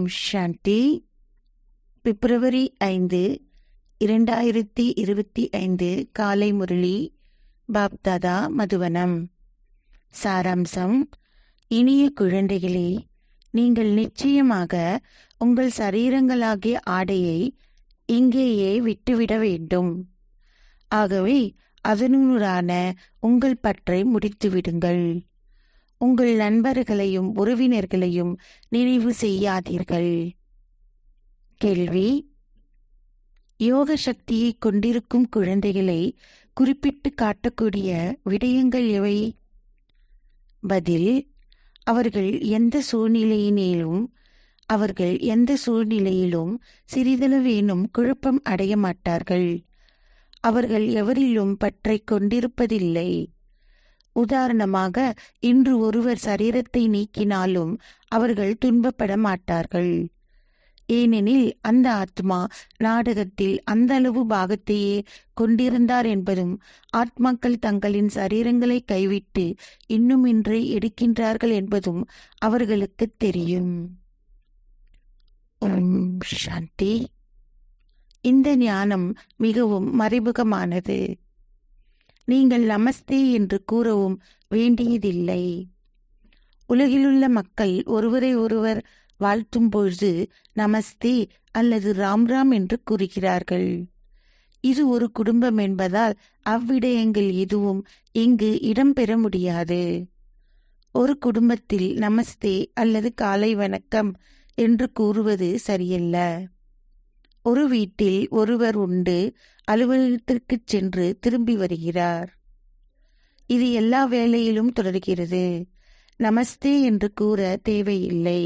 சாந்தி பிப்ரவரி ஐந்து இரண்டாயிரத்தி இருபத்தி ஐந்து காலை முரளி பாப்தாதா மதுவனம் சாராம்சம் இனிய குழந்தைகளே நீங்கள் நிச்சயமாக உங்கள் சரீரங்களாகிய ஆடையை இங்கேயே விட்டுவிட வேண்டும் ஆகவே அதனூடான உங்கள் பற்றை முடித்துவிடுங்கள் உங்கள் நண்பர்களையும் உறவினர்களையும் நினைவு செய்யாதீர்கள் கேள்வி யோக சக்தியை கொண்டிருக்கும் குழந்தைகளை குறிப்பிட்டு காட்டக்கூடிய விடயங்கள் எவை பதில் அவர்கள் எந்த சூழ்நிலையினேலும் அவர்கள் எந்த சூழ்நிலையிலும் சிறிதளவேனும் குழப்பம் அடைய மாட்டார்கள் அவர்கள் எவரிலும் பற்றை கொண்டிருப்பதில்லை உதாரணமாக இன்று ஒருவர் சரீரத்தை நீக்கினாலும் அவர்கள் துன்பப்பட மாட்டார்கள் ஏனெனில் அந்த ஆத்மா நாடகத்தில் அந்த அளவு பாகத்தையே கொண்டிருந்தார் என்பதும் ஆத்மாக்கள் தங்களின் சரீரங்களை கைவிட்டு இன்னும் இன்றே எடுக்கின்றார்கள் என்பதும் அவர்களுக்கு தெரியும் ஓம் சாந்தி இந்த ஞானம் மிகவும் மறைமுகமானது நீங்கள் நமஸ்தே என்று கூறவும் வேண்டியதில்லை உலகிலுள்ள மக்கள் ஒருவரை ஒருவர் வாழ்த்தும் பொழுது நமஸ்தே அல்லது ராம் ராம் என்று கூறுகிறார்கள் இது ஒரு குடும்பம் என்பதால் அவ்விடயங்கள் எதுவும் இங்கு இடம்பெற முடியாது ஒரு குடும்பத்தில் நமஸ்தே அல்லது காலை வணக்கம் என்று கூறுவது சரியல்ல ஒரு வீட்டில் ஒருவர் உண்டு அலுவலகத்திற்கு சென்று திரும்பி வருகிறார் இது எல்லா வேலையிலும் தொடர்கிறது நமஸ்தே என்று கூற தேவையில்லை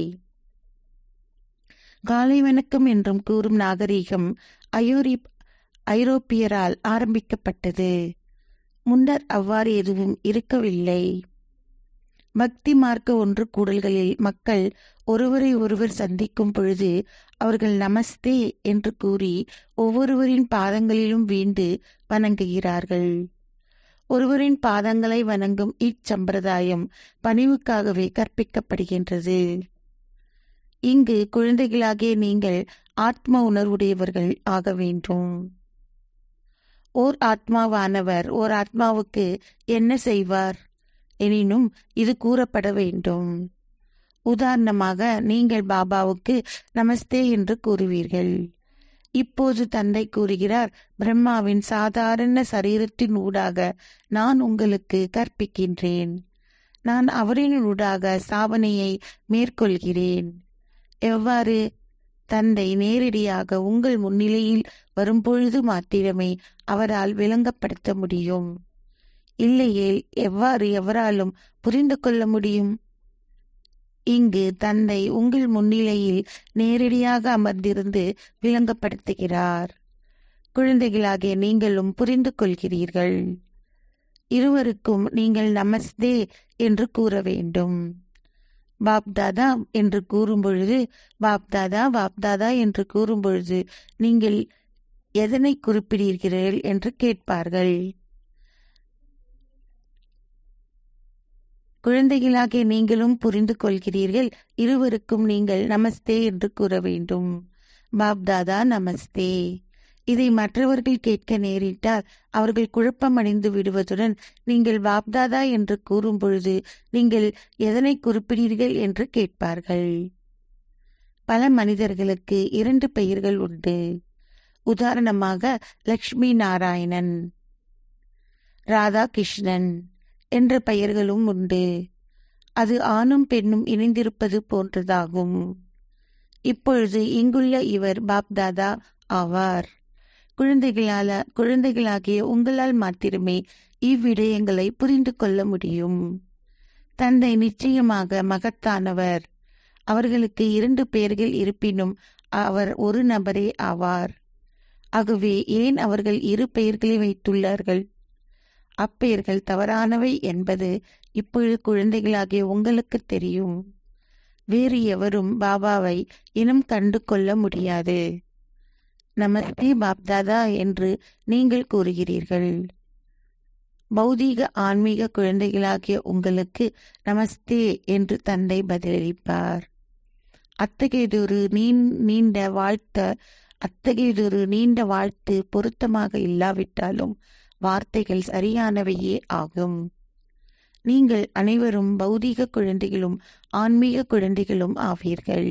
காலை வணக்கம் என்றும் கூறும் நாகரீகம் அயோரி ஐரோப்பியரால் ஆரம்பிக்கப்பட்டது முன்னர் அவ்வாறு எதுவும் இருக்கவில்லை பக்தி மார்க்க ஒன்று கூடல்களில் மக்கள் ஒருவரை ஒருவர் சந்திக்கும் பொழுது அவர்கள் நமஸ்தே என்று கூறி ஒவ்வொருவரின் பாதங்களிலும் வீண்டு வணங்குகிறார்கள் ஒருவரின் பாதங்களை வணங்கும் இச்சம்பிரதாயம் பணிவுக்காகவே கற்பிக்கப்படுகின்றது இங்கு குழந்தைகளாகிய நீங்கள் ஆத்ம உணர்வுடையவர்கள் ஆக வேண்டும் ஓர் ஆத்மாவானவர் ஓர் ஆத்மாவுக்கு என்ன செய்வார் எனினும் இது கூறப்பட வேண்டும் உதாரணமாக நீங்கள் பாபாவுக்கு நமஸ்தே என்று கூறுவீர்கள் இப்போது தந்தை கூறுகிறார் பிரம்மாவின் சாதாரண சரீரத்தின் ஊடாக நான் உங்களுக்கு கற்பிக்கின்றேன் நான் அவரின் ஊடாக சாவனையை மேற்கொள்கிறேன் எவ்வாறு தந்தை நேரடியாக உங்கள் முன்னிலையில் வரும்பொழுது மாத்திரமே அவரால் விளங்கப்படுத்த முடியும் இல்லையேல் எவ்வாறு எவராலும் புரிந்து கொள்ள முடியும் இங்கு தந்தை உங்கள் முன்னிலையில் நேரடியாக அமர்ந்திருந்து விளங்கப்படுத்துகிறார் குழந்தைகளாகிய நீங்களும் புரிந்து கொள்கிறீர்கள் இருவருக்கும் நீங்கள் நமஸ்தே என்று கூற வேண்டும் பாப்தாதா என்று கூறும் பொழுது பாப்தாதா பாப்தாதா என்று கூறும் பொழுது நீங்கள் எதனை குறிப்பிடுகிறீர்கள் என்று கேட்பார்கள் குழந்தைகளாகிய நீங்களும் புரிந்து கொள்கிறீர்கள் இருவருக்கும் நீங்கள் நமஸ்தே என்று கூற வேண்டும் பாப்தாதா நமஸ்தே இதை மற்றவர்கள் கேட்க நேரிட்டால் அவர்கள் குழப்பமடைந்து விடுவதுடன் நீங்கள் பாப்தாதா என்று கூறும் பொழுது நீங்கள் எதனை குறிப்பிடுகிறீர்கள் என்று கேட்பார்கள் பல மனிதர்களுக்கு இரண்டு பெயர்கள் உண்டு உதாரணமாக லக்ஷ்மி நாராயணன் ராதா கிருஷ்ணன் என்ற பெயர்களும் உண்டு அது ஆணும் பெண்ணும் இணைந்திருப்பது போன்றதாகும் இப்பொழுது இங்குள்ள இவர் பாப்தாதா ஆவார் குழந்தைகளால குழந்தைகளாகிய உங்களால் மாத்திரமே இவ்விடயங்களை புரிந்து கொள்ள முடியும் தந்தை நிச்சயமாக மகத்தானவர் அவர்களுக்கு இரண்டு பெயர்கள் இருப்பினும் அவர் ஒரு நபரே ஆவார் ஆகவே ஏன் அவர்கள் இரு பெயர்களை வைத்துள்ளார்கள் அப்பெயர்கள் தவறானவை என்பது இப்பொழுது குழந்தைகளாகிய உங்களுக்கு தெரியும் வேறு எவரும் பாபாவை இனம் கண்டு கொள்ள முடியாது நமஸ்தே பாப்தாதா என்று நீங்கள் கூறுகிறீர்கள் பௌதீக ஆன்மீக குழந்தைகளாகிய உங்களுக்கு நமஸ்தே என்று தந்தை பதிலளிப்பார் அத்தகையதொரு நீண்- நீண்ட வாழ்த்த அத்தகையதொரு நீண்ட வாழ்த்து பொருத்தமாக இல்லாவிட்டாலும் வார்த்தைகள் சரியானவையே ஆகும் நீங்கள் அனைவரும் பௌதீக குழந்தைகளும் ஆன்மீக குழந்தைகளும் ஆவீர்கள்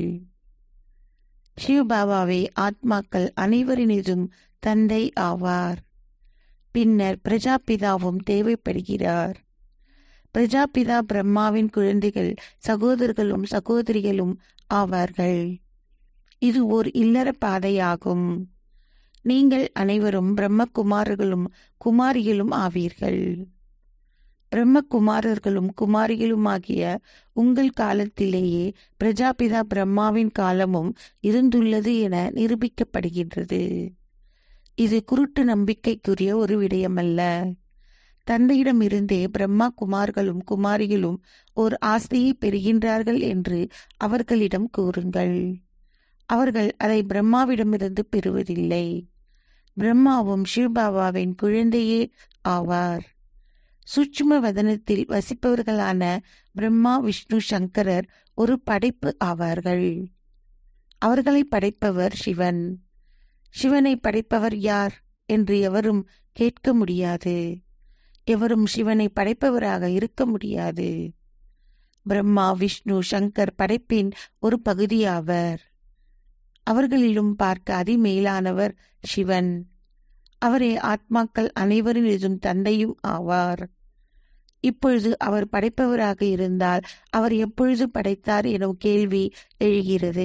சிவபாபாவே ஆத்மாக்கள் அனைவரினதும் தந்தை ஆவார் பின்னர் பிரஜாபிதாவும் தேவைப்படுகிறார் பிரஜாபிதா பிரம்மாவின் குழந்தைகள் சகோதரர்களும் சகோதரிகளும் ஆவார்கள் இது ஓர் இல்லற பாதையாகும் நீங்கள் அனைவரும் பிரம்மகுமாரர்களும் குமாரிகளும் ஆவீர்கள் பிரம்மகுமாரர்களும் குமாரிகளுமாகிய உங்கள் காலத்திலேயே பிரஜாபிதா பிரம்மாவின் காலமும் இருந்துள்ளது என நிரூபிக்கப்படுகின்றது இது குருட்டு நம்பிக்கைக்குரிய ஒரு விடயமல்ல தந்தையிடமிருந்தே பிரம்மா குமார்களும் குமாரிகளும் ஓர் ஆசையை பெறுகின்றார்கள் என்று அவர்களிடம் கூறுங்கள் அவர்கள் அதை பிரம்மாவிடமிருந்து பெறுவதில்லை பிரம்மாவும் சிவபாபாவின் குழந்தையே ஆவார் சூட்சும வதனத்தில் வசிப்பவர்களான பிரம்மா விஷ்ணு சங்கரர் ஒரு படைப்பு ஆவார்கள் அவர்களை படைப்பவர் சிவன் சிவனை படைப்பவர் யார் என்று எவரும் கேட்க முடியாது எவரும் சிவனை படைப்பவராக இருக்க முடியாது பிரம்மா விஷ்ணு சங்கர் படைப்பின் ஒரு பகுதியாவர் அவர்களிலும் பார்க்க அதிமேலானவர் சிவன் அவரே ஆத்மாக்கள் அனைவரினதும் தந்தையும் ஆவார் இப்பொழுது அவர் படைப்பவராக இருந்தால் அவர் எப்பொழுது படைத்தார் எனும் கேள்வி எழுகிறது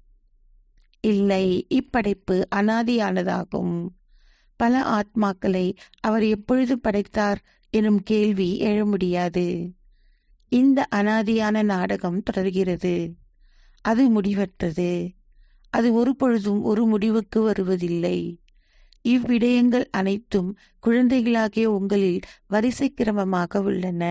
இல்லை இப்படைப்பு அனாதியானதாகும் பல ஆத்மாக்களை அவர் எப்பொழுது படைத்தார் எனும் கேள்வி எழ முடியாது இந்த அனாதியான நாடகம் தொடர்கிறது அது முடிவற்றது அது ஒரு பொழுதும் ஒரு முடிவுக்கு வருவதில்லை இவ்விடயங்கள் அனைத்தும் குழந்தைகளாகிய உங்களில் வரிசை கிரமமாக உள்ளன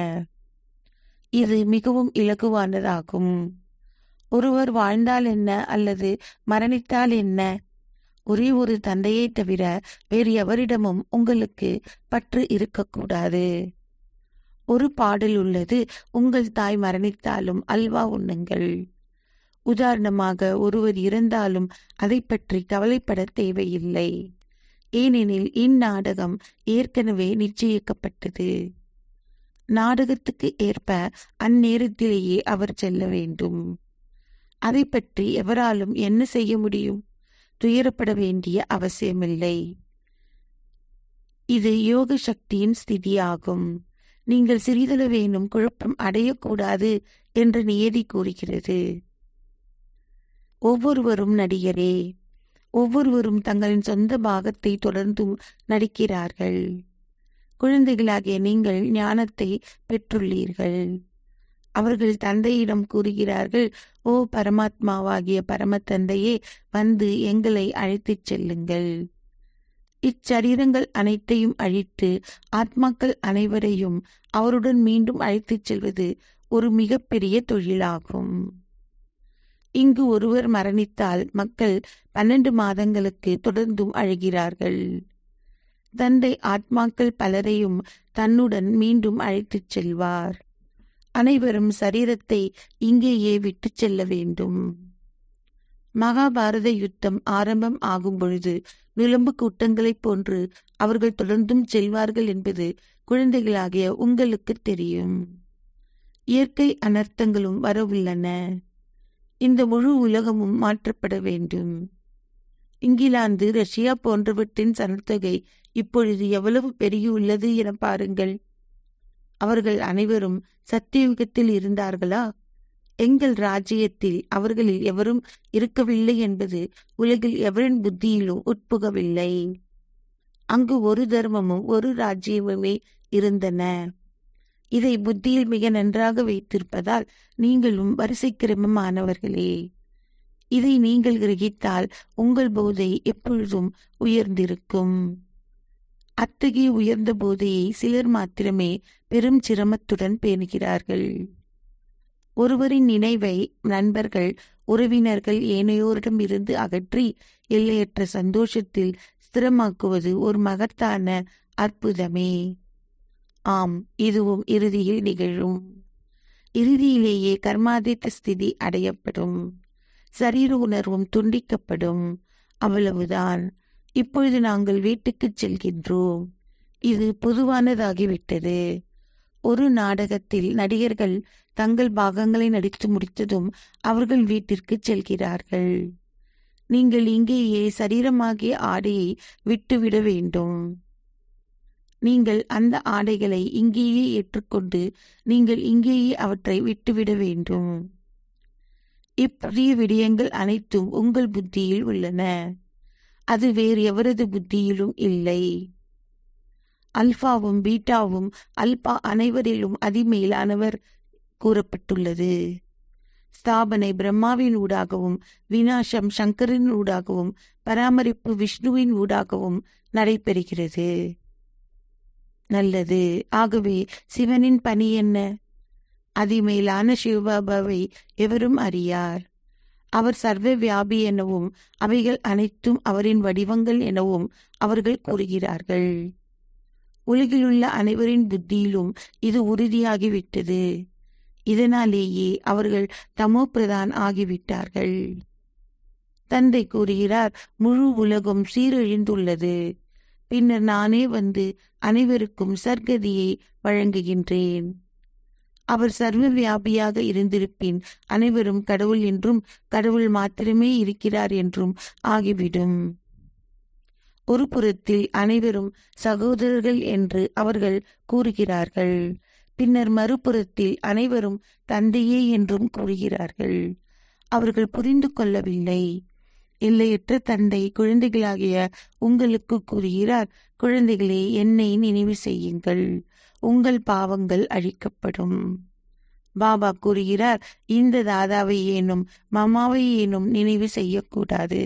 இது மிகவும் இலகுவானதாகும் ஒருவர் வாழ்ந்தால் என்ன அல்லது மரணித்தால் என்ன ஒரே ஒரு தந்தையை தவிர வேறு எவரிடமும் உங்களுக்கு பற்று இருக்கக்கூடாது ஒரு பாடல் உள்ளது உங்கள் தாய் மரணித்தாலும் அல்வா உண்ணுங்கள் உதாரணமாக ஒருவர் இறந்தாலும் அதை பற்றி கவலைப்பட தேவையில்லை ஏனெனில் இந்நாடகம் ஏற்கனவே நிச்சயிக்கப்பட்டது நாடகத்துக்கு ஏற்ப அந்நேரத்திலேயே அவர் செல்ல வேண்டும் அதை பற்றி எவராலும் என்ன செய்ய முடியும் துயரப்பட வேண்டிய அவசியமில்லை இது யோக சக்தியின் ஸ்திதியாகும் நீங்கள் சிறிதளவேனும் குழப்பம் அடையக்கூடாது என்று நியதி கூறுகிறது ஒவ்வொருவரும் நடிகரே ஒவ்வொருவரும் தங்களின் சொந்த பாகத்தை தொடர்ந்தும் நடிக்கிறார்கள் குழந்தைகளாகிய நீங்கள் ஞானத்தை பெற்றுள்ளீர்கள் அவர்கள் தந்தையிடம் கூறுகிறார்கள் ஓ பரமாத்மாவாகிய பரமத்தந்தையே வந்து எங்களை அழைத்துச் செல்லுங்கள் இச்சரீரங்கள் அனைத்தையும் அழித்து ஆத்மாக்கள் அனைவரையும் அவருடன் மீண்டும் அழைத்துச் செல்வது ஒரு மிகப்பெரிய தொழிலாகும் இங்கு ஒருவர் மரணித்தால் மக்கள் பன்னெண்டு மாதங்களுக்கு தொடர்ந்தும் அழுகிறார்கள் தந்தை ஆத்மாக்கள் பலரையும் தன்னுடன் மீண்டும் அழைத்துச் செல்வார் அனைவரும் சரீரத்தை இங்கேயே விட்டுச் செல்ல வேண்டும் மகாபாரத யுத்தம் ஆரம்பம் ஆகும் பொழுது நிலம்பு கூட்டங்களைப் போன்று அவர்கள் தொடர்ந்தும் செல்வார்கள் என்பது குழந்தைகளாகிய உங்களுக்கு தெரியும் இயற்கை அனர்த்தங்களும் வரவுள்ளன இந்த முழு உலகமும் மாற்றப்பட வேண்டும் இங்கிலாந்து ரஷ்யா போன்றவற்றின் சனத்தொகை இப்பொழுது எவ்வளவு பெருகியுள்ளது என பாருங்கள் அவர்கள் அனைவரும் சத்தியுகத்தில் இருந்தார்களா எங்கள் ராஜ்யத்தில் அவர்களில் எவரும் இருக்கவில்லை என்பது உலகில் எவரின் புத்தியிலும் உட்புகவில்லை அங்கு ஒரு தர்மமும் ஒரு ராஜ்யமுமே இருந்தன இதை புத்தியில் மிக நன்றாக வைத்திருப்பதால் நீங்களும் வரிசை கிரமமானவர்களே இதை நீங்கள் கிரகித்தால் உங்கள் போதை எப்பொழுதும் உயர்ந்திருக்கும் அத்தகைய உயர்ந்த போதையை சிலர் மாத்திரமே பெரும் சிரமத்துடன் பேணுகிறார்கள் ஒருவரின் நினைவை நண்பர்கள் உறவினர்கள் ஏனையோரிடம் இருந்து அகற்றி எல்லையற்ற சந்தோஷத்தில் ஸ்திரமாக்குவது ஒரு மகத்தான அற்புதமே ஆம் இதுவும் இறுதியில் நிகழும் இறுதியிலேயே கர்மாதித்த ஸ்திதி அடையப்படும் சரீர உணர்வும் துண்டிக்கப்படும் அவ்வளவுதான் இப்பொழுது நாங்கள் வீட்டுக்குச் செல்கின்றோம் இது பொதுவானதாகிவிட்டது ஒரு நாடகத்தில் நடிகர்கள் தங்கள் பாகங்களை நடித்து முடித்ததும் அவர்கள் வீட்டிற்கு செல்கிறார்கள் நீங்கள் இங்கேயே சரீரமாகிய ஆடையை விட்டுவிட வேண்டும் நீங்கள் அந்த ஆடைகளை இங்கேயே ஏற்றுக்கொண்டு நீங்கள் இங்கேயே அவற்றை விட்டுவிட வேண்டும் இப்புதிய விடயங்கள் அனைத்தும் உங்கள் புத்தியில் உள்ளன அது வேறு எவரது புத்தியிலும் இல்லை அல்பாவும் பீட்டாவும் அல்பா அனைவரிலும் அதிமேலானவர் கூறப்பட்டுள்ளது ஸ்தாபனை பிரம்மாவின் ஊடாகவும் வினாசம் சங்கரின் ஊடாகவும் பராமரிப்பு விஷ்ணுவின் ஊடாகவும் நடைபெறுகிறது நல்லது ஆகவே சிவனின் பணி என்ன அதிமேலான சிவபாபாவை எவரும் அறியார் அவர் சர்வ வியாபி எனவும் அவைகள் அனைத்தும் அவரின் வடிவங்கள் எனவும் அவர்கள் கூறுகிறார்கள் உலகிலுள்ள அனைவரின் புத்தியிலும் இது உறுதியாகிவிட்டது இதனாலேயே அவர்கள் தமோ பிரதான் ஆகிவிட்டார்கள் தந்தை கூறுகிறார் முழு உலகம் சீரழிந்துள்ளது பின்னர் நானே வந்து அனைவருக்கும் சர்க்கதியை வழங்குகின்றேன் அவர் சர்வ வியாபியாக இருந்திருப்பின் அனைவரும் கடவுள் என்றும் கடவுள் மாத்திரமே இருக்கிறார் என்றும் ஆகிவிடும் ஒரு புறத்தில் அனைவரும் சகோதரர்கள் என்று அவர்கள் கூறுகிறார்கள் பின்னர் மறுபுறத்தில் அனைவரும் தந்தையே என்றும் கூறுகிறார்கள் அவர்கள் புரிந்து கொள்ளவில்லை எல்லையற்ற தந்தை குழந்தைகளாகிய உங்களுக்கு கூறுகிறார் குழந்தைகளே என்னை நினைவு செய்யுங்கள் உங்கள் பாவங்கள் அழிக்கப்படும் பாபா கூறுகிறார் இந்த தாதாவை ஏனும் மமாவை ஏனும் நினைவு செய்யக்கூடாது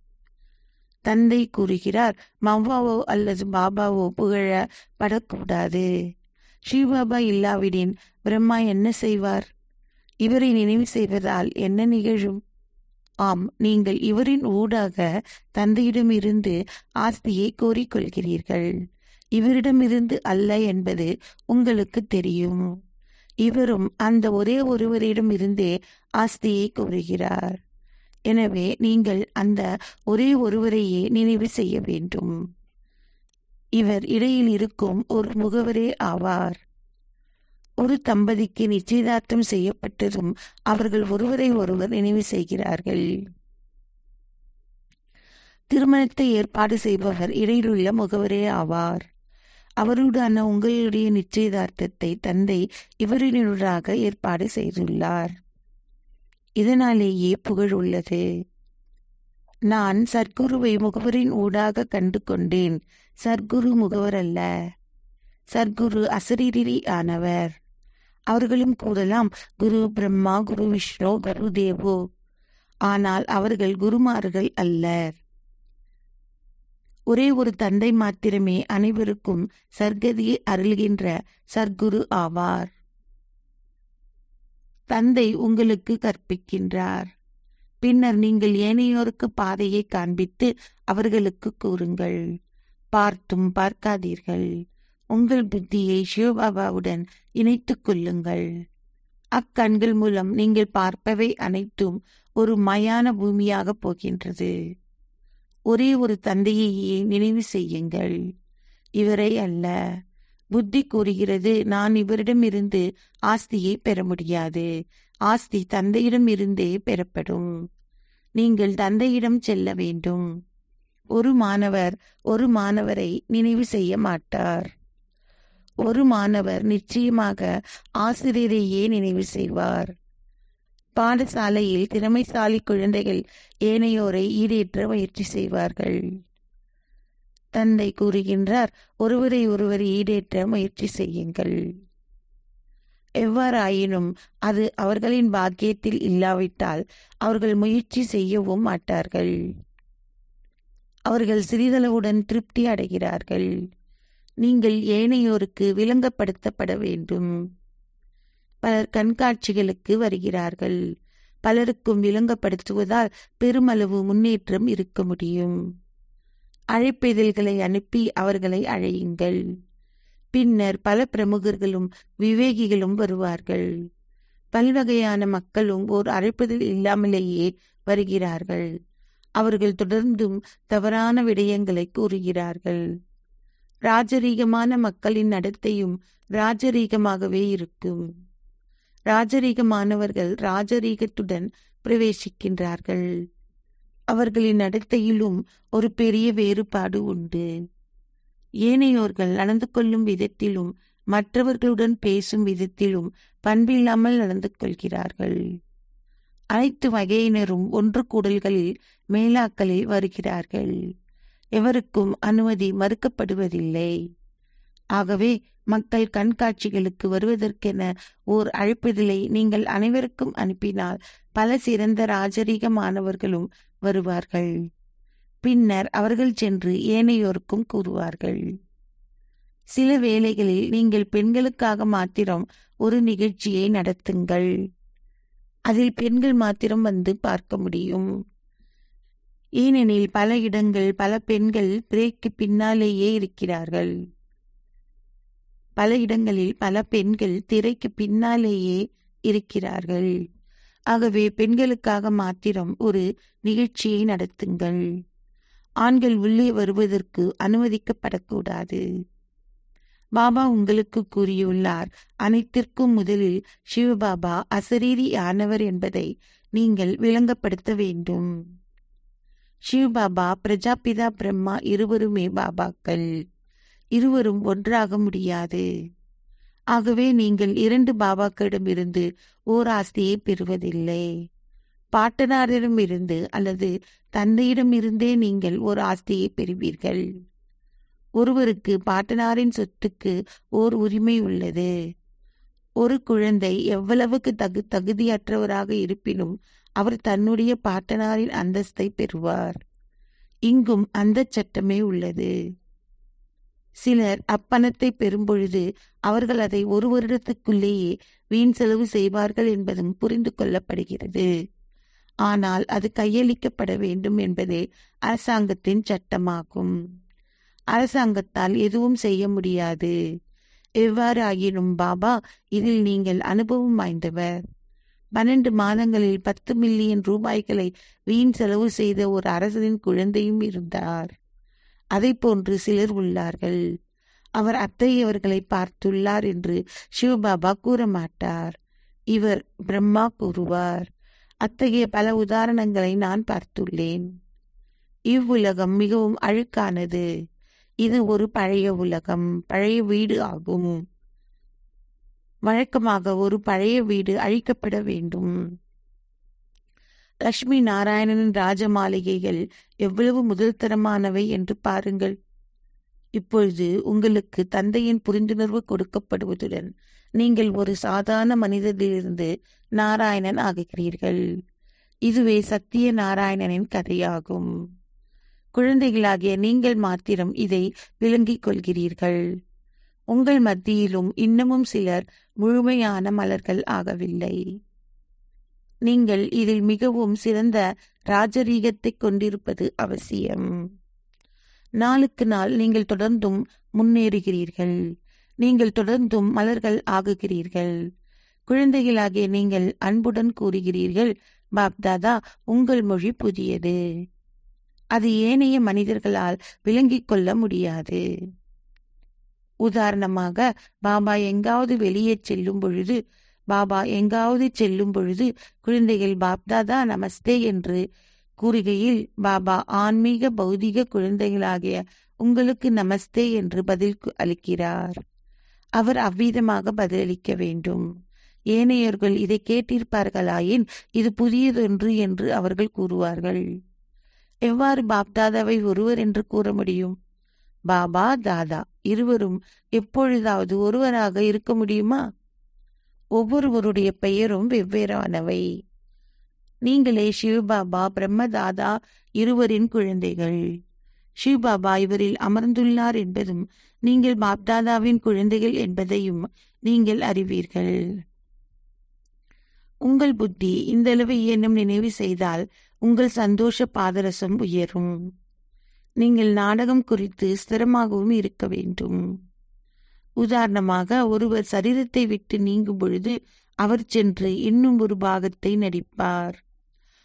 தந்தை கூறுகிறார் மவ்வாவோ அல்லது பாபாவோ புகழப்படக்கூடாது ஸ்ரீபாபா இல்லாவிடின் பிரம்மா என்ன செய்வார் இவரை நினைவு செய்வதால் என்ன நிகழும் ஆம் நீங்கள் இவரின் ஊடாக தந்தையிடமிருந்து ஆஸ்தியை கோரிக்கொள்கிறீர்கள் இவரிடமிருந்து அல்ல என்பது உங்களுக்கு தெரியும் இவரும் அந்த ஒரே ஒருவரிடமிருந்தே ஆஸ்தியை கோருகிறார் எனவே நீங்கள் அந்த ஒரே ஒருவரையே நினைவு செய்ய வேண்டும் இவர் இடையில் இருக்கும் ஒரு முகவரே ஆவார் ஒரு தம்பதிக்கு நிச்சயதார்த்தம் செய்யப்பட்டதும் அவர்கள் ஒருவரை ஒருவர் நினைவு செய்கிறார்கள் திருமணத்தை ஏற்பாடு செய்பவர் இடையிலுள்ள முகவரே ஆவார் அவருடான உங்களுடைய நிச்சயதார்த்தத்தை தந்தை இவரினூடாக ஏற்பாடு செய்துள்ளார் இதனாலேயே புகழ் உள்ளது நான் சர்க்குருவை முகவரின் ஊடாக கண்டு கொண்டேன் சர்க்குரு முகவர் அல்ல சர்க்குரு அசரீரி ஆனவர் அவர்களும் கூறலாம் குரு பிரம்மா குரு விஷ்ணு குரு தேவோ ஆனால் அவர்கள் குருமார்கள் அல்லர் ஒரே ஒரு தந்தை மாத்திரமே அனைவருக்கும் சர்க்கதியை அருள்கின்ற சர்க்குரு ஆவார் தந்தை உங்களுக்கு கற்பிக்கின்றார் பின்னர் நீங்கள் ஏனையோருக்கு பாதையை காண்பித்து அவர்களுக்கு கூறுங்கள் பார்த்தும் பார்க்காதீர்கள் உங்கள் புத்தியை சிவபாபாவுடன் இணைத்துக் கொள்ளுங்கள் அக்கண்கள் மூலம் நீங்கள் பார்ப்பவை அனைத்தும் ஒரு மயான பூமியாக போகின்றது ஒரே ஒரு தந்தையையே நினைவு செய்யுங்கள் இவரை அல்ல புத்தி கூறுகிறது நான் இவரிடமிருந்து ஆஸ்தியை பெற முடியாது ஆஸ்தி தந்தையிடம் இருந்தே பெறப்படும் நீங்கள் தந்தையிடம் செல்ல வேண்டும் ஒரு மாணவர் ஒரு மாணவரை நினைவு செய்ய மாட்டார் ஒரு மாணவர் நிச்சயமாக ஆசிரியரையே நினைவு செய்வார் பாடசாலையில் திறமைசாலி குழந்தைகள் ஏனையோரை ஈடேற்ற முயற்சி செய்வார்கள் தந்தை கூறுகின்றார் ஒருவரை ஒருவர் ஈடேற்ற முயற்சி செய்யுங்கள் எவ்வாறாயினும் அது அவர்களின் பாக்கியத்தில் இல்லாவிட்டால் அவர்கள் முயற்சி செய்யவும் மாட்டார்கள் அவர்கள் சிறிதளவுடன் திருப்தி அடைகிறார்கள் நீங்கள் ஏனையோருக்கு விளங்கப்படுத்தப்பட வேண்டும் பலர் கண்காட்சிகளுக்கு வருகிறார்கள் பலருக்கும் விளங்கப்படுத்துவதால் பெருமளவு முன்னேற்றம் இருக்க முடியும் அழைப்பிதழ்களை அனுப்பி அவர்களை அழையுங்கள் பின்னர் பல பிரமுகர்களும் விவேகிகளும் வருவார்கள் பல்வகையான மக்களும் ஓர் அழைப்பதில் இல்லாமலேயே வருகிறார்கள் அவர்கள் தொடர்ந்தும் தவறான விடயங்களை கூறுகிறார்கள் ராஜரீகமான மக்களின் நடத்தையும் ராஜரீகமாகவே இருக்கும் ராஜரீகமானவர்கள் ராஜரீகத்துடன் பிரவேசிக்கின்றார்கள் அவர்களின் நடத்தையிலும் ஒரு பெரிய வேறுபாடு உண்டு ஏனையோர்கள் நடந்து கொள்ளும் விதத்திலும் மற்றவர்களுடன் பேசும் விதத்திலும் பண்பில்லாமல் நடந்து கொள்கிறார்கள் அனைத்து வகையினரும் ஒன்று கூடல்களில் மேலாக்களில் வருகிறார்கள் எவருக்கும் அனுமதி மறுக்கப்படுவதில்லை ஆகவே மக்கள் கண்காட்சிகளுக்கு வருவதற்கென ஓர் அழைப்பிதழை நீங்கள் அனைவருக்கும் அனுப்பினால் பல சிறந்த ராஜரீகமானவர்களும் வருவார்கள் பின்னர் அவர்கள் சென்று ஏனையோருக்கும் கூறுவார்கள் சில வேளைகளில் நீங்கள் பெண்களுக்காக மாத்திரம் ஒரு நிகழ்ச்சியை நடத்துங்கள் அதில் பெண்கள் மாத்திரம் வந்து பார்க்க முடியும் ஏனெனில் பல இடங்கள் பல பெண்கள் திரைக்கு பின்னாலேயே இருக்கிறார்கள் பல இடங்களில் பல பெண்கள் திரைக்கு பின்னாலேயே இருக்கிறார்கள் ஆகவே பெண்களுக்காக மாத்திரம் ஒரு நிகழ்ச்சியை நடத்துங்கள் ஆண்கள் உள்ளே வருவதற்கு அனுமதிக்கப்படக்கூடாது பாபா உங்களுக்கு கூறியுள்ளார் அனைத்திற்கும் முதலில் சிவபாபா அசரீரி ஆனவர் என்பதை நீங்கள் விளங்கப்படுத்த வேண்டும் சிவபாபா பிரஜாபிதா பிரம்மா இருவருமே பாபாக்கள் இருவரும் ஒன்றாக முடியாது ஆகவே நீங்கள் இரண்டு பாபாக்களிடமிருந்து ஓர் ஆஸ்தியை பெறுவதில்லை பாட்டனாரிடமிருந்து அல்லது தந்தையிடமிருந்தே நீங்கள் ஒரு ஆஸ்தியை பெறுவீர்கள் ஒருவருக்கு பாட்டனாரின் சொத்துக்கு ஓர் உரிமை உள்ளது ஒரு குழந்தை எவ்வளவுக்கு தகு தகுதியற்றவராக இருப்பினும் அவர் தன்னுடைய பாட்டனாரின் அந்தஸ்தை பெறுவார் இங்கும் அந்த சட்டமே உள்ளது சிலர் அப்பணத்தை பெறும்பொழுது அவர்கள் அதை ஒரு வருடத்துக்குள்ளேயே வீண் செலவு செய்வார்கள் என்பதும் புரிந்து கொள்ளப்படுகிறது ஆனால் அது கையளிக்கப்பட வேண்டும் என்பதே அரசாங்கத்தின் சட்டமாகும் அரசாங்கத்தால் எதுவும் செய்ய முடியாது எவ்வாறு ஆயினும் பாபா இதில் நீங்கள் அனுபவம் வாய்ந்தவர் பன்னெண்டு மாதங்களில் பத்து மில்லியன் ரூபாய்களை வீண் செலவு செய்த ஒரு அரசனின் குழந்தையும் இருந்தார் அதை போன்று சிலர் உள்ளார்கள் அவர் அத்தகையவர்களை பார்த்துள்ளார் என்று சிவபாபா கூற மாட்டார் இவர் பிரம்மா கூறுவார் அத்தகைய பல உதாரணங்களை நான் பார்த்துள்ளேன் இவ்வுலகம் மிகவும் அழுக்கானது இது ஒரு பழைய உலகம் பழைய வீடு ஆகும் வழக்கமாக ஒரு பழைய வீடு அழிக்கப்பட வேண்டும் லட்சுமி நாராயணனின் ராஜ மாளிகைகள் எவ்வளவு முதல் தரமானவை என்று பாருங்கள் இப்பொழுது உங்களுக்கு தந்தையின் புரிந்துணர்வு கொடுக்கப்படுவதுடன் நீங்கள் ஒரு சாதாரண மனிதரிலிருந்து நாராயணன் ஆகுகிறீர்கள் இதுவே சத்திய நாராயணனின் கதையாகும் குழந்தைகளாகிய நீங்கள் மாத்திரம் இதை விளங்கிக் கொள்கிறீர்கள் உங்கள் மத்தியிலும் இன்னமும் சிலர் முழுமையான மலர்கள் ஆகவில்லை நீங்கள் இதில் மிகவும் சிறந்த ராஜரீகத்தை கொண்டிருப்பது அவசியம் நாளுக்கு நாள் நீங்கள் தொடர்ந்தும் முன்னேறுகிறீர்கள் நீங்கள் தொடர்ந்தும் மலர்கள் ஆகுகிறீர்கள் குழந்தைகளாகிய நீங்கள் அன்புடன் கூறுகிறீர்கள் பாப்தாதா உங்கள் மொழி புதியது அது ஏனைய மனிதர்களால் விளங்கிக் கொள்ள முடியாது உதாரணமாக பாபா எங்காவது வெளியே செல்லும் பொழுது பாபா எங்காவது செல்லும் பொழுது குழந்தைகள் பாப்தாதா நமஸ்தே என்று கூறுகையில் பாபா ஆன்மீக பௌதிக குழந்தைகளாகிய உங்களுக்கு நமஸ்தே என்று பதில் அளிக்கிறார் அவர் அவ்விதமாக பதிலளிக்க வேண்டும் ஏனையவர்கள் இதை கேட்டிருப்பார்களாயின் இது புதியதொன்று என்று அவர்கள் கூறுவார்கள் எவ்வாறு பாப்தாதாவை ஒருவர் என்று கூற முடியும் பாபா தாதா இருவரும் எப்பொழுதாவது ஒருவராக இருக்க முடியுமா ஒவ்வொருவருடைய பெயரும் வெவ்வேறானவை நீங்களே சிவபாபா பிரம்மதாதா இருவரின் குழந்தைகள் சிவபாபா இவரில் அமர்ந்துள்ளார் என்பதும் நீங்கள் பாப்தாதாவின் குழந்தைகள் என்பதையும் நீங்கள் அறிவீர்கள் உங்கள் புத்தி இந்தளவு ஏனும் நினைவு செய்தால் உங்கள் சந்தோஷ பாதரசம் உயரும் நீங்கள் நாடகம் குறித்து ஸ்திரமாகவும் இருக்க வேண்டும் உதாரணமாக ஒருவர் சரீரத்தை விட்டு நீங்கும் பொழுது அவர் சென்று இன்னும் ஒரு பாகத்தை நடிப்பார்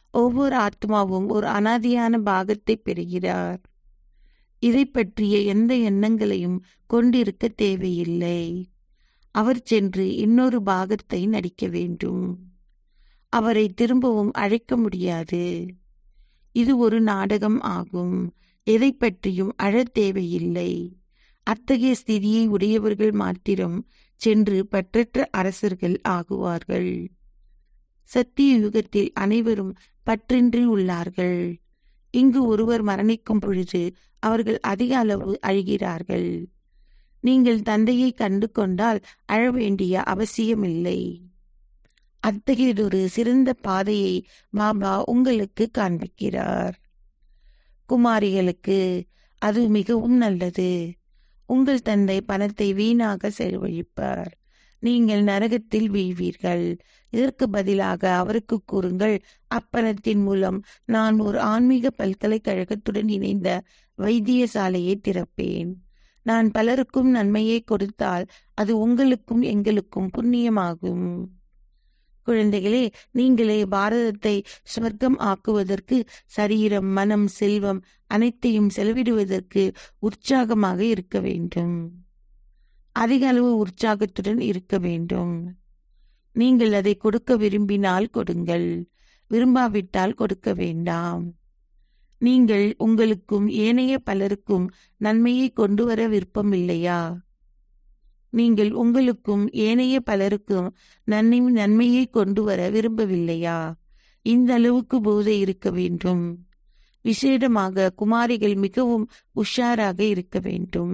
ஒவ்வொரு ஆத்மாவும் ஒரு அனாதியான பாகத்தை பெறுகிறார் இதை பற்றிய எந்த எண்ணங்களையும் கொண்டிருக்க தேவையில்லை அவர் சென்று இன்னொரு பாகத்தை நடிக்க வேண்டும் அவரை திரும்பவும் அழைக்க முடியாது இது ஒரு நாடகம் ஆகும் எதை பற்றியும் அழத் தேவையில்லை அத்தகைய ஸ்திதியை உடையவர்கள் மாத்திரம் சென்று பற்றற்ற அரசர்கள் ஆகுவார்கள் சத்திய யுகத்தில் அனைவரும் பற்றின்றி உள்ளார்கள் இங்கு ஒருவர் மரணிக்கும் பொழுது அவர்கள் அதிக அளவு அழுகிறார்கள் நீங்கள் தந்தையை கண்டு கொண்டால் அழ வேண்டிய அவசியமில்லை அத்தகையதொரு சிறந்த பாதையை பாபா உங்களுக்கு காண்பிக்கிறார் குமாரிகளுக்கு அது மிகவும் நல்லது உங்கள் தந்தை பணத்தை வீணாக செலவழிப்பார் நீங்கள் நரகத்தில் வீழ்வீர்கள் இதற்கு பதிலாக அவருக்கு கூறுங்கள் அப்பணத்தின் மூலம் நான் ஒரு ஆன்மீக பல்கலைக்கழகத்துடன் இணைந்த வைத்தியசாலையை திறப்பேன் நான் பலருக்கும் நன்மையை கொடுத்தால் அது உங்களுக்கும் எங்களுக்கும் புண்ணியமாகும் குழந்தைகளே நீங்களே பாரதத்தை சொர்க்கம் ஆக்குவதற்கு சரீரம் மனம் செல்வம் அனைத்தையும் செலவிடுவதற்கு உற்சாகமாக இருக்க வேண்டும் அதிக அளவு உற்சாகத்துடன் இருக்க வேண்டும் நீங்கள் அதை கொடுக்க விரும்பினால் கொடுங்கள் விரும்பாவிட்டால் கொடுக்க வேண்டாம் நீங்கள் உங்களுக்கும் ஏனைய பலருக்கும் நன்மையை கொண்டு வர விருப்பமில்லையா நீங்கள் உங்களுக்கும் ஏனைய பலருக்கும் நன்மை நன்மையை கொண்டு வர விரும்பவில்லையா இந்த அளவுக்கு போதை இருக்க வேண்டும் விசேடமாக குமாரிகள் மிகவும் உஷாராக இருக்க வேண்டும்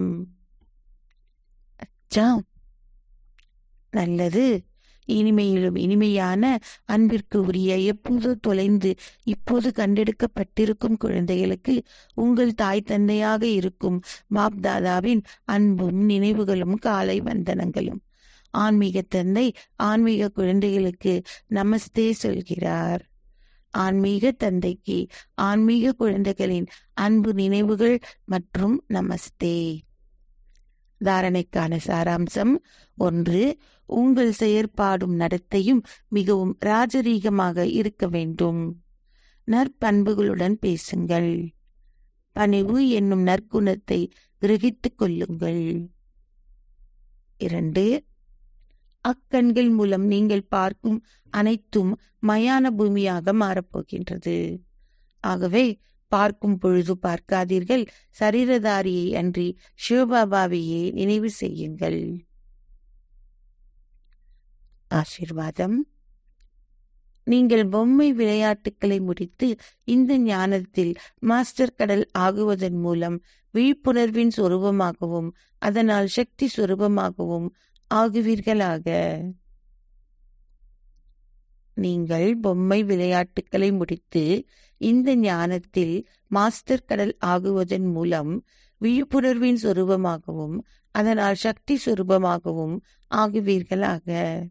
அச்சா நல்லது இனிமையிலும் இனிமையான அன்பிற்கு உரிய எப்போது தொலைந்து இப்போது கண்டெடுக்கப்பட்டிருக்கும் குழந்தைகளுக்கு உங்கள் தாய் தந்தையாக இருக்கும் பாப்தாதாவின் அன்பும் நினைவுகளும் காலை வந்தனங்களும் ஆன்மீக தந்தை ஆன்மீக குழந்தைகளுக்கு நமஸ்தே சொல்கிறார் ஆன்மீக தந்தைக்கு ஆன்மீக குழந்தைகளின் அன்பு நினைவுகள் மற்றும் நமஸ்தே தாரணைக்கான சாராம்சம் ஒன்று உங்கள் செயற்பாடும் நடத்தையும் மிகவும் ராஜரீகமாக இருக்க வேண்டும் நற்பண்புகளுடன் பேசுங்கள் பணிவு என்னும் நற்குணத்தை கிரகித்துக் கொள்ளுங்கள் இரண்டு அக்கண்கள் மூலம் நீங்கள் பார்க்கும் அனைத்தும் மயான பூமியாக மாறப்போகின்றது ஆகவே பார்க்கும் பொழுது பார்க்காதீர்கள் சரீரதாரியை அன்றி சிவபாபாவையே நினைவு செய்யுங்கள் ஆசிர்வாதம் நீங்கள் பொம்மை விளையாட்டுக்களை முடித்து இந்த ஞானத்தில் மாஸ்டர் கடல் ஆகுவதன் மூலம் விழிப்புணர்வின் சொரூபமாகவும் அதனால் சக்தி சொரூபமாகவும் ஆகுவீர்களாக நீங்கள் பொம்மை விளையாட்டுக்களை முடித்து இந்த ஞானத்தில் மாஸ்டர் கடல் ஆகுவதன் மூலம் விழிப்புணர்வின் சொரூபமாகவும் அதனால் சக்தி சொரூபமாகவும் ஆகுவீர்களாக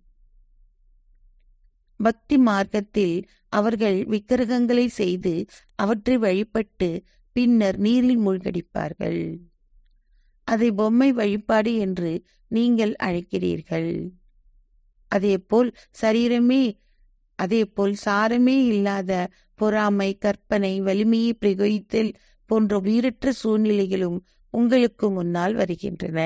பக்தி மார்க்கத்தில் அவர்கள் விக்கிரகங்களை செய்து அவற்றை வழிபட்டு பின்னர் நீரில் மூழ்கடிப்பார்கள் அதை பொம்மை வழிபாடு என்று நீங்கள் அழைக்கிறீர்கள் அதேபோல் சரீரமே அதேபோல் சாரமே இல்லாத பொறாமை கற்பனை வலிமையை பிரயோகித்தல் போன்ற உயிரற்ற சூழ்நிலைகளும் உங்களுக்கு முன்னால் வருகின்றன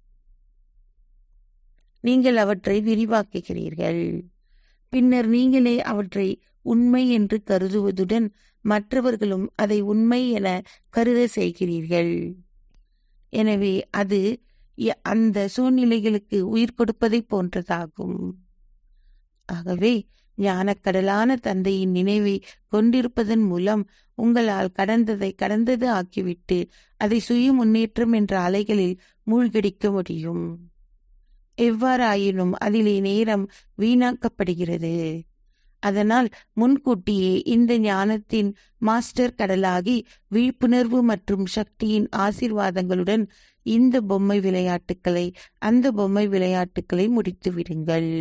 நீங்கள் அவற்றை விரிவாக்குகிறீர்கள் பின்னர் நீங்களே அவற்றை உண்மை என்று கருதுவதுடன் மற்றவர்களும் அதை உண்மை என கருத செய்கிறீர்கள் எனவே அது அந்த சூழ்நிலைகளுக்கு உயிர் கொடுப்பதை போன்றதாகும் ஆகவே ஞானக்கடலான தந்தையின் நினைவை கொண்டிருப்பதன் மூலம் உங்களால் கடந்ததை கடந்தது ஆக்கிவிட்டு அதை சுய முன்னேற்றம் என்ற அலைகளில் மூழ்கடிக்க முடியும் எவ்வாறாயினும் அதிலே நேரம் வீணாக்கப்படுகிறது அதனால் முன்கூட்டியே இந்த ஞானத்தின் மாஸ்டர் கடலாகி விழிப்புணர்வு மற்றும் சக்தியின் ஆசீர்வாதங்களுடன் இந்த பொம்மை விளையாட்டுக்களை அந்த பொம்மை விளையாட்டுக்களை முடித்து விடுங்கள்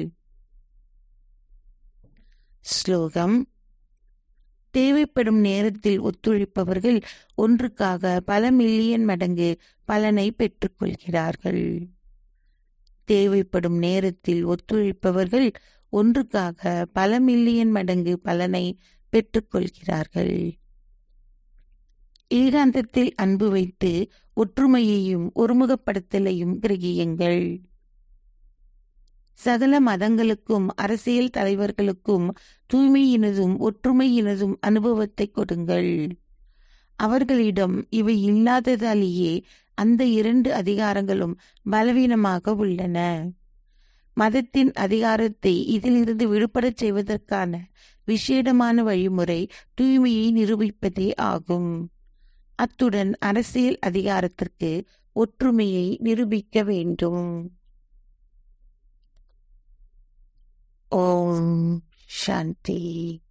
ஸ்லோகம் தேவைப்படும் நேரத்தில் ஒத்துழைப்பவர்கள் ஒன்றுக்காக பல மில்லியன் மடங்கு பலனை பெற்றுக்கொள்கிறார்கள் தேவைப்படும் நேரத்தில் ஒத்துழைப்பவர்கள் ஒன்றுக்காக பல மில்லியன் மடங்கு பலனை பெற்றுக்கொள்கிறார்கள் ஏகாந்தத்தில் அன்பு வைத்து ஒற்றுமையையும் ஒருமுகப்படுத்தலையும் கிரகியுங்கள் சகல மதங்களுக்கும் அரசியல் தலைவர்களுக்கும் தூய்மையினதும் ஒற்றுமையினதும் அனுபவத்தை கொடுங்கள் அவர்களிடம் இவை இல்லாததாலேயே அந்த இரண்டு அதிகாரங்களும் பலவீனமாக உள்ளன மதத்தின் அதிகாரத்தை இதிலிருந்து விடுபடச் செய்வதற்கான விசேடமான வழிமுறை தூய்மையை நிரூபிப்பதே ஆகும் அத்துடன் அரசியல் அதிகாரத்திற்கு ஒற்றுமையை நிரூபிக்க வேண்டும் ஓம் சாந்தி